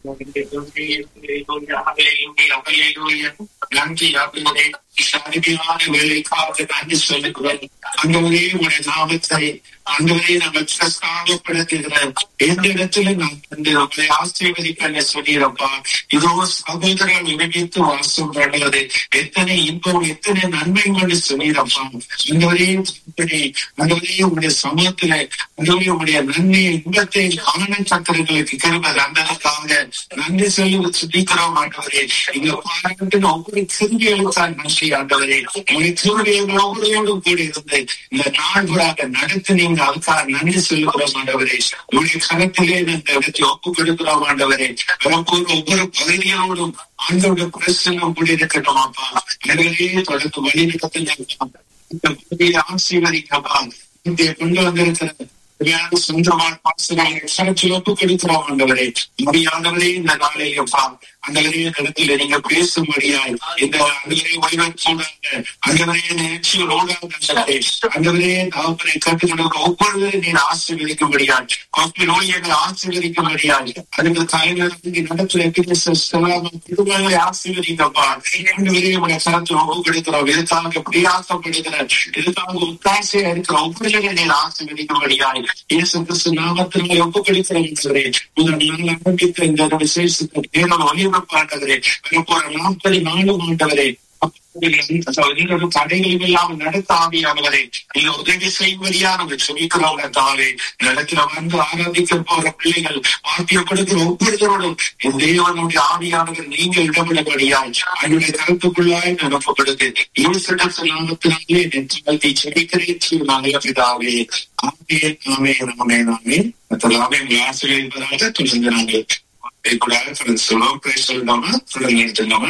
நன்றி அப்படியே அருமையான வேலைக்காக நன்றி சொல்லுகிறோம் அங்கவரே உடைய நாமத்தை அங்கவரே நாங்கள் பிரஸ்தாபப்படுத்துகிறோம் எந்த இடத்துல நான் வந்து நம்மளை ஆசீர்வதிக்க சொல்லிடுறப்பா இதோ சகோதரர்கள் இணைத்து வாசம் பண்ணுவது எத்தனை இன்பம் எத்தனை நன்மை கொண்டு சொல்லிடுறப்பா அங்கவரே இப்படி அங்கவரே உடைய சமூகத்துல அங்கவரே உடைய நன்மை இன்பத்தை காண சக்கரங்களுக்கு கிருபது அந்ததுக்காக நன்றி சொல்லி சொல்லிக்கிறோம் ஆண்டவரே இங்க பாராட்டு ஒவ்வொரு கிருவிகளுக்காக நன்றி ஆண்டவரே உங்களுடைய கிருவிகள் ஒவ்வொருவரோடும் கூட இருந்து இந்த நாள்களாக நடத்தி நீங்க அதுக்காக நன்றி சொல்லுகிறோம் ஆண்டவரே உங்களுடைய கரத்திலே இந்த இடத்தை ஒப்பு கொடுக்கிறோம் ஆண்டவரே வரப்போற ஒவ்வொரு பகுதிகளோடும் ஆண்டோட பிரசனம் கூட இருக்கட்டும் அப்பா எனவே தொடர்ந்து வழி நடத்துங்க இந்த பகுதியை ஆசீர்வதிக்கப்பா இங்கே கொண்டு வந்திருக்கிற சொந்தமான பாசனங்களை கரத்தில் ஒப்பு கொடுக்கிறோம் ஆண்டவரே முடியாதவரே இந்த நாளில் அப்பா அந்தவரே இடத்துல நீங்க பேசும்படியாய் இந்த அந்தவரே ஓய்வூடாங்க அந்தவரே நிகழ்ச்சிகள் ஓடாங்க அந்தவரே தாவரை கட்டுக்கொண்டு ஒவ்வொருவரும் நீர் ஆசீர்வதிக்கும்படியாய் கோப்பை நோய்களை ஆசீர்வதிக்கும்படியாய் அதுக்கு தாய்கள் நடத்துல குடும்பங்களை ஆசீர்வதிக்கப்பா ஆண்டவரே உடைய கரத்தில் ஒப்பு கொடுக்கிறோம் இதுக்காக பிரியாசப்படுகிற இதுக்காக உத்தாசையா இருக்கிற ஒவ்வொருவரையும் நீர் ஆசீர்வதிக்கும்படியாய் இயேசு கிறிஸ்து நாமத்தினாலே ஒப்பு கொடுக்கிறோம் முதல் நாள் ஆரம்பித்த இந்த விசேஷத்தை தேவன் ஒளிபரப்பாண்டவரே போற நாற்பது நாலு ஆண்டவரே தடைகளும் இல்லாமல் நடத்த ஆவியானவரே நீங்க உதவி செய்வதியா நம்ம சொல்லிக்கிறோம் தாவே நடத்துல வந்து ஆராதிக்க போற பிள்ளைகள் வார்த்தையை கொடுக்கிற ஒவ்வொருத்தரோடும் என் தேவனுடைய ஆவியானவர் நீங்க இடமிடபடியாய் அவனுடைய கருத்துக்குள்ளாய் நிரப்பப்படுது இயேசுட நாமத்தினாலே நெற்றி செடிக்கிறேன் நாங்கள் பிதாவே ஆமே ஆமே ஆமே ஆமே மற்றலாமே உங்களை ஆசிரியர்களாக தொடர்ந்து நாங்கள் கூட சொல்லுவோம் பேச சொல்லாம தொடர்ந்து எடுத்துக்கோங்க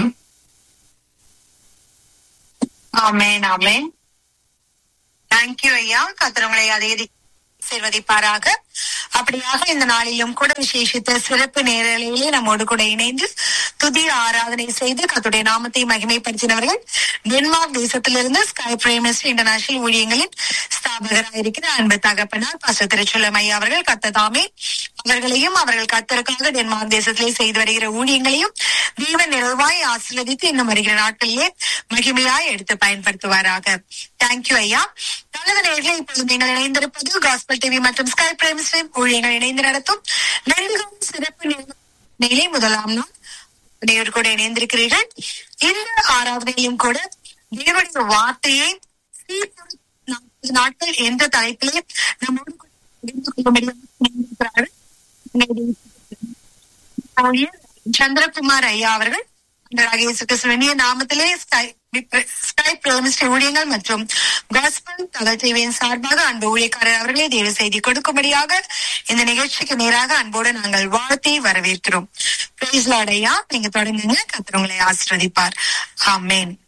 ஆமேன் ஆமேன் தேங்க்யூ ஐயா கத்திரங்களை அதே ஆசீர்வதிப்பாராக அப்படியாக இந்த நாளிலும் கூட விசேஷித்த சிறப்பு நேரலையிலே நம்மோடு கூட இணைந்து துதி ஆராதனை செய்து கத்துடைய நாமத்தை மகிமைப்படுத்தினவர்கள் டென்மார்க் தேசத்திலிருந்து ஸ்கை பிரேமஸ் இன்டர்நேஷனல் ஊழியங்களின் ஸ்தாபகராக இருக்கிற அன்பு தகப்பனார் பசு திருச்சுலம் ஐயா அவர்கள் கத்ததாமே அவர்களையும் அவர்கள் கத்தருக்காக டென்மார்க் தேசத்திலே செய்து வருகிற ஊழியங்களையும் தீவ நிறைவாய் ஆசீர்வதித்து இன்னும் வருகிற நாட்களிலே மகிமையாய் எடுத்து பயன்படுத்துவாராக தேங்க்யூ ஐயா நல்லது நேர்களை இப்போது நீங்கள் இணைந்திருப்பது காஸ்பல் டிவி மற்றும் ஸ்கை பிரேமஸ் ஊழியங்கள் இணைந்து நடத்தும் நன்றிகளும் சிறப்பு நிலை முதலாம் நாள் தேவர் கூட இணைந்திருக்கிறீர்கள் இந்த ஆராதனையிலும் கூட தேவனுடைய வார்த்தையை நாற்பது நாட்கள் எந்த தலைப்பிலே நம்மோடு புரிந்து கொள்ள சந்திரகுமார் ஐயா அவர்கள் இயேசு நாமத்திலே ஸ்கை பிரமிஸ்ட் ஊழியங்கள் மற்றும் காஸ்பல் தகவல் டிவியின் சார்பாக அன்பு ஊழியக்காரர் அவர்களே தேவ செய்தி கொடுக்கும்படியாக இந்த நிகழ்ச்சிக்கு நேராக அன்போடு நாங்கள் வாழ்த்தி வரவேற்கிறோம் பிரைஸ் லாடையா நீங்க தொடங்குங்க கத்திரவங்களை ஆசிர்வதிப்பார் ஆமேன்